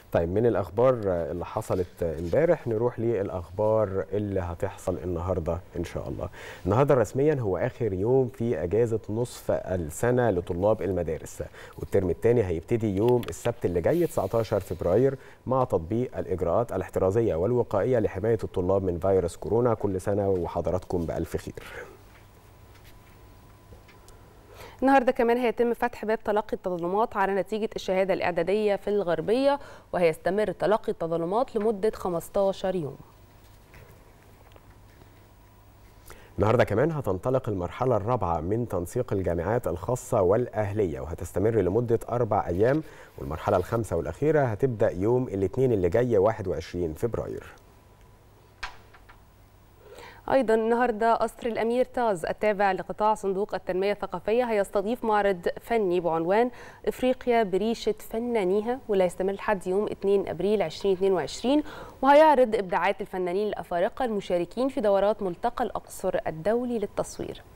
طيب من الاخبار اللي حصلت امبارح نروح للاخبار اللي هتحصل النهارده ان شاء الله. النهارده رسميا هو اخر يوم في اجازه نصف السنه لطلاب المدارس والترم الثاني هيبتدي يوم السبت اللي جاي 19 فبراير مع تطبيق الاجراءات الاحترازيه والوقائيه لحمايه الطلاب من فيروس كورونا كل سنه وحضراتكم بالف خير. النهارده كمان هيتم فتح باب تلقي التظلمات على نتيجه الشهاده الاعداديه في الغربيه وهيستمر تلقي التظلمات لمده 15 يوم. النهارده كمان هتنطلق المرحلة الرابعة من تنسيق الجامعات الخاصة والأهلية وهتستمر لمدة أربع أيام والمرحلة الخامسة والأخيرة هتبدأ يوم الاثنين اللي جاي 21 فبراير. ايضا النهارده قصر الامير تاز التابع لقطاع صندوق التنميه الثقافيه هيستضيف معرض فني بعنوان افريقيا بريشه فنانيها واللي هيستمر لحد يوم 2 ابريل 2022 وهيعرض ابداعات الفنانين الافارقه المشاركين في دورات ملتقى الاقصر الدولي للتصوير